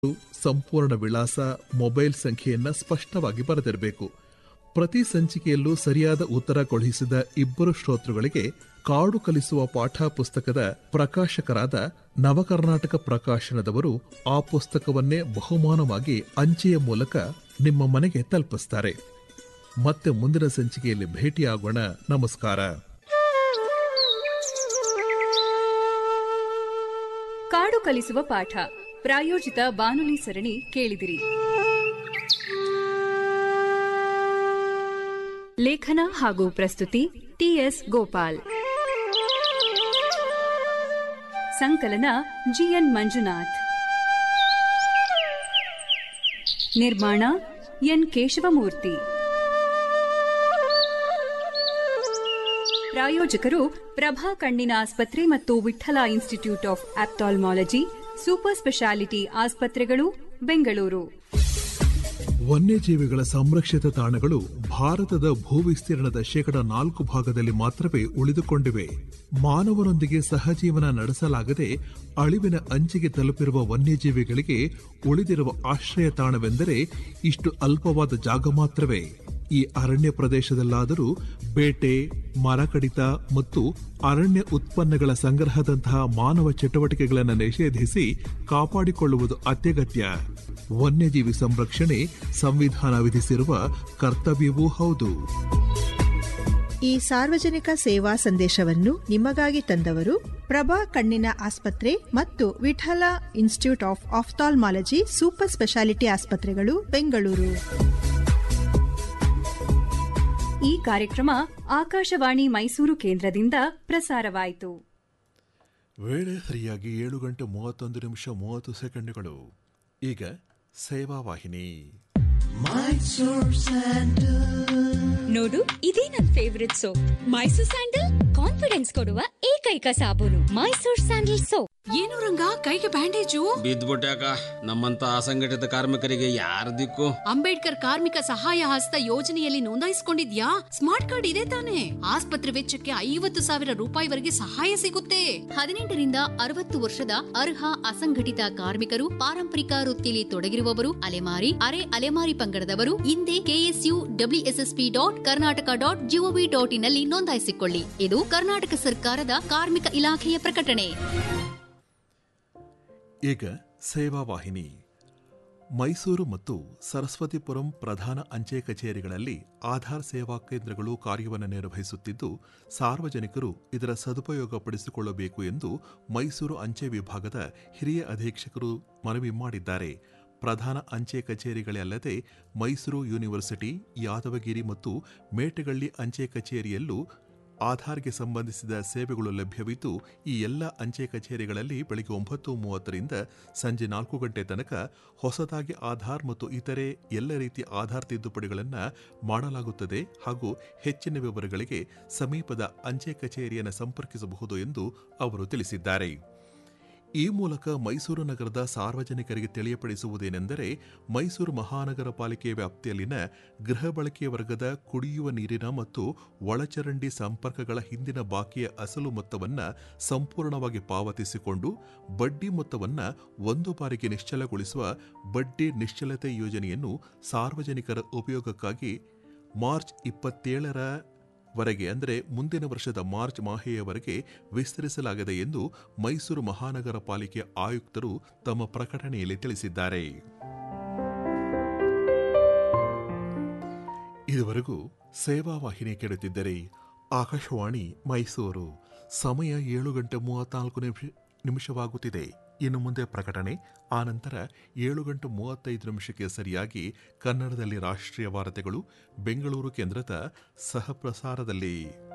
ಸಂಪೂರ್ಣ ವಿಳಾಸ ಮೊಬೈಲ್ ಸಂಖ್ಯೆಯನ್ನ ಸ್ಪಷ್ಟವಾಗಿ ಬರೆದಿರಬೇಕು ಪ್ರತಿ ಸಂಚಿಕೆಯಲ್ಲೂ ಸರಿಯಾದ ಉತ್ತರ ಕಳುಹಿಸಿದ ಇಬ್ಬರು ಶ್ರೋತೃಗಳಿಗೆ ಕಾಡು ಕಲಿಸುವ ಪಾಠ ಪುಸ್ತಕದ ಪ್ರಕಾಶಕರಾದ ನವಕರ್ನಾಟಕ ಪ್ರಕಾಶನದವರು ಆ ಪುಸ್ತಕವನ್ನೇ ಬಹುಮಾನವಾಗಿ ಅಂಚೆಯ ಮೂಲಕ ನಿಮ್ಮ ಮನೆಗೆ ತಲುಪಿಸ್ತಾರೆ ಮತ್ತೆ ಮುಂದಿನ ಸಂಚಿಕೆಯಲ್ಲಿ ಭೇಟಿಯಾಗೋಣ ನಮಸ್ಕಾರ ಕಾಡು ಕಲಿಸುವ ಪಾಠ ಪ್ರಾಯೋಜಿತ ಬಾನುಲಿ ಸರಣಿ ಕೇಳಿದಿರಿ ಲೇಖನ ಹಾಗೂ ಪ್ರಸ್ತುತಿ ಟಿಎಸ್ ಗೋಪಾಲ್ ಸಂಕಲನ ಜಿಎನ್ ಮಂಜುನಾಥ್ ನಿರ್ಮಾಣ ಎನ್ ಕೇಶವಮೂರ್ತಿ ಪ್ರಾಯೋಜಕರು ಪ್ರಭಾ ಕಣ್ಣಿನ ಆಸ್ಪತ್ರೆ ಮತ್ತು Vittala institute of ophthalmology super speciality ಆಸ್ಪತ್ರೆಗಳು ಬೆಂಗಳೂರು ವನ್ಯಜೀವಿಗಳ ಸಂರಕ್ಷಿತ ತಾಣಗಳು ಭಾರತದ ಭೂವಿಸ್ತೀರ್ಣದ ಶೇಕಡ ನಾಲ್ಕು ಭಾಗದಲ್ಲಿ ಮಾತ್ರವೇ ಉಳಿದುಕೊಂಡಿವೆ ಮಾನವರೊಂದಿಗೆ ಸಹಜೀವನ ನಡೆಸಲಾಗದೆ ಅಳಿವಿನ ಅಂಚಿಗೆ ತಲುಪಿರುವ ವನ್ಯಜೀವಿಗಳಿಗೆ ಉಳಿದಿರುವ ಆಶ್ರಯ ತಾಣವೆಂದರೆ ಇಷ್ಟು ಅಲ್ಪವಾದ ಜಾಗ ಮಾತ್ರವೇ ಈ ಅರಣ್ಯ ಪ್ರದೇಶದಲ್ಲಾದರೂ ಬೇಟೆ ಮರ ಕಡಿತ ಮತ್ತು ಅರಣ್ಯ ಉತ್ಪನ್ನಗಳ ಸಂಗ್ರಹದಂತಹ ಮಾನವ ಚಟುವಟಿಕೆಗಳನ್ನು ನಿಷೇಧಿಸಿ ಕಾಪಾಡಿಕೊಳ್ಳುವುದು ಅತ್ಯಗತ್ಯ ವನ್ಯಜೀವಿ ಸಂರಕ್ಷಣೆ ಸಂವಿಧಾನ ವಿಧಿಸಿರುವ ಕರ್ತವ್ಯವೂ ಹೌದು ಈ ಸಾರ್ವಜನಿಕ ಸೇವಾ ಸಂದೇಶವನ್ನು ನಿಮಗಾಗಿ ತಂದವರು ಪ್ರಭಾ ಕಣ್ಣಿನ ಆಸ್ಪತ್ರೆ ಮತ್ತು Vittala institute of ophthalmology super speciality ಆಸ್ಪತ್ರೆಗಳು ಬೆಂಗಳೂರು ಈ ಕಾರ್ಯಕ್ರಮ ಆಕಾಶವಾಣಿ ಮೈಸೂರು ಕೇಂದ್ರದಿಂದ ಪ್ರಸಾರವಾಯಿತು ವೇಳೆ ಸರಿಯಾಗಿ ಏಳು ಗಂಟೆ ಮೂವತ್ತೊಂದು ನಿಮಿಷ ಮೂವತ್ತು ಸೆಕೆಂಡುಗಳು ಈಗ ಸೇವಾ ವಾಹಿನಿ ನೋಡು ಇದೇ ನನ್ favourite soap Mysore sandal confidence ಕೊಡುವ ಏಕೈಕ ಸಾಬೂನು ಮೈಸೂರ್ ಸ್ಯಾಂಡಲ್ ಸೋಪ್ ಏನು ರಂಗ ಕೈಗೆ ಬ್ಯಾಂಡೇಜು ಬಿದ್ದ್ಬಿಟ್ಯಾಕ ನಮ್ಮಂತ ಅಸಂಘಟಿತ ಕಾರ್ಮಿಕರಿಗೆ ಯಾರ ದಿಕ್ಕು ಅಂಬೇಡ್ಕರ್ ಕಾರ್ಮಿಕ ಸಹಾಯ ಹಸ್ತ ಯೋಜನೆಯಲ್ಲಿ ನೋಂದಾಯಿಸಿಕೊಂಡಿದ್ಯಾ ಸ್ಮಾರ್ಟ್ ಕಾರ್ಡ್ ಇದೆ ತಾನೆ ಆಸ್ಪತ್ರೆ ವೆಚ್ಚಕ್ಕೆ ಐವತ್ತು ಸಾವಿರ ರೂಪಾಯಿವರೆಗೆ ಸಹಾಯ ಸಿಗುತ್ತೆ ಹದಿನೆಂಟರಿಂದ ಅರವತ್ತು ವರ್ಷದ ಅರ್ಹ ಅಸಂಘಟಿತ ಕಾರ್ಮಿಕರು ಪಾರಂಪರಿಕ ವೃತ್ತಿಯಲ್ಲಿ ತೊಡಗಿರುವವರು ಅಲೆಮಾರಿ ಅರೆ ಅಲೆಮಾರಿ ಪಂಗಡದವರು ಹಿಂದೆ KSU WSSP dot Karnataka dot GOV dot ಇನ್ನಲ್ಲಿ ನೋಂದಾಯಿಸಿಕೊಳ್ಳಿ ಇದು ಕರ್ನಾಟಕ ಸರ್ಕಾರದ ಕಾರ್ಮಿಕ ಇಲಾಖೆಯ ಪ್ರಕಟಣೆ ಈಗ ಸೇವಾ ವಾಹಿನಿ ಮೈಸೂರು ಮತ್ತು ಸರಸ್ವತಿಪುರಂ ಪ್ರಧಾನ ಅಂಚೆ ಕಚೇರಿಗಳಲ್ಲಿ ಆಧಾರ್ ಸೇವಾ ಕೇಂದ್ರಗಳು ಕಾರ್ಯವನ್ನು ನಿರ್ವಹಿಸುತ್ತಿದ್ದು ಸಾರ್ವಜನಿಕರು ಇದರ ಸದುಪಯೋಗ ಪಡಿಸಿಕೊಳ್ಳಬೇಕು ಎಂದು ಮೈಸೂರು ಅಂಚೆ ವಿಭಾಗದ ಹಿರಿಯ ಅಧೀಕ್ಷಕರು ಮನವಿ ಮಾಡಿದ್ದಾರೆ ಪ್ರಧಾನ ಅಂಚೆ ಕಚೇರಿಗಳೇ ಅಲ್ಲದೆ ಮೈಸೂರು ಯೂನಿವರ್ಸಿಟಿ ಯಾದವಗಿರಿ ಮತ್ತು ಮೇಟಗಳ್ಳಿ ಅಂಚೆ ಕಚೇರಿಯಲ್ಲೂ ಆಧಾರ್ಗೆ ಸಂಬಂಧಿಸಿದ ಸೇವೆಗಳು ಲಭ್ಯವಿದ್ದು ಈ ಎಲ್ಲ ಅಂಚೆ ಕಚೇರಿಗಳಲ್ಲಿ ಬೆಳಗ್ಗೆ ಒಂಬತ್ತು ಮೂವತ್ತರಿಂದ ಸಂಜೆ ನಾಲ್ಕು ಗಂಟೆ ತನಕ ಹೊಸದಾಗಿ ಆಧಾರ್ ಮತ್ತು ಇತರೆ ಎಲ್ಲ ರೀತಿಯ ಆಧಾರ್ ತಿದ್ದುಪಡಿಗಳನ್ನು ಮಾಡಲಾಗುತ್ತದೆ ಹಾಗೂ ಹೆಚ್ಚಿನ ವಿವರಗಳಿಗೆ ಸಮೀಪದ ಅಂಚೆ ಕಚೇರಿಯನ್ನು ಸಂಪರ್ಕಿಸಬಹುದು ಎಂದು ಅವರು ತಿಳಿಸಿದ್ದಾರೆ ಈ ಮೂಲಕ ಮೈಸೂರು ನಗರದ ಸಾರ್ವಜನಿಕರಿಗೆ ತಿಳಿಯಪಡಿಸುವುದೇನೆಂದರೆ ಮೈಸೂರು ಮಹಾನಗರ ಪಾಲಿಕೆ ವ್ಯಾಪ್ತಿಯಲ್ಲಿನ ಗೃಹ ಬಳಕೆಯ ವರ್ಗದ ಕುಡಿಯುವ ನೀರಿನ ಮತ್ತು ಒಳಚರಂಡಿ ಸಂಪರ್ಕಗಳ ಹಿಂದಿನ ಬಾಕಿಯ ಅಸಲು ಮೊತ್ತವನ್ನು ಸಂಪೂರ್ಣವಾಗಿ ಪಾವತಿಸಿಕೊಂಡು ಬಡ್ಡಿ ಮೊತ್ತವನ್ನು ಒಂದು ಬಾರಿಗೆ ನಿಶ್ಚಲಗೊಳಿಸುವ ಬಡ್ಡಿ ನಿಶ್ಚಲತೆ ಯೋಜನೆಯನ್ನು ಸಾರ್ವಜನಿಕರ ಉಪಯೋಗಕ್ಕಾಗಿ ಮಾರ್ಚ್ ಇಪ್ಪತ್ತೇಳರ ವರೆಗೆ ಅಂದರೆ ಮುಂದಿನ ವರ್ಷದ ಮಾರ್ಚ್ ಮಾಹೆಯವರೆಗೆ ವಿಸ್ತರಿಸಲಾಗಿದೆ ಎಂದು ಮೈಸೂರು ಮಹಾನಗರ ಪಾಲಿಕೆ ಆಯುಕ್ತರು ತಮ್ಮ ಪ್ರಕಟಣೆಯಲ್ಲಿ ತಿಳಿಸಿದ್ದಾರೆ ಇದುವರೆಗೂ ಸೇವಾ ವಾಹಿನಿ ಕೇಳುತ್ತಿದ್ದರೆ ಆಕಾಶವಾಣಿ ಮೈಸೂರು ಸಮಯ ಏಳು ಗಂಟೆ ಮೂವತ್ನಾಲ್ಕು ನಿಮಿಷ ನಿಮಿಷವಾಗುತ್ತಿದೆ ಇನ್ನು ಮುಂದೆ ಪ್ರಕಟಣೆ ಆನಂತರ ಏಳು ಗಂಟೆ ಮೂವತ್ತೈದು ನಿಮಿಷಕ್ಕೆ ಸರಿಯಾಗಿ ಕನ್ನಡದಲ್ಲಿ ರಾಷ್ಟ್ರೀಯ ವಾರ್ತೆಗಳು ಬೆಂಗಳೂರು ಕೇಂದ್ರದ ಸಹಪ್ರಸಾರದಲ್ಲಿ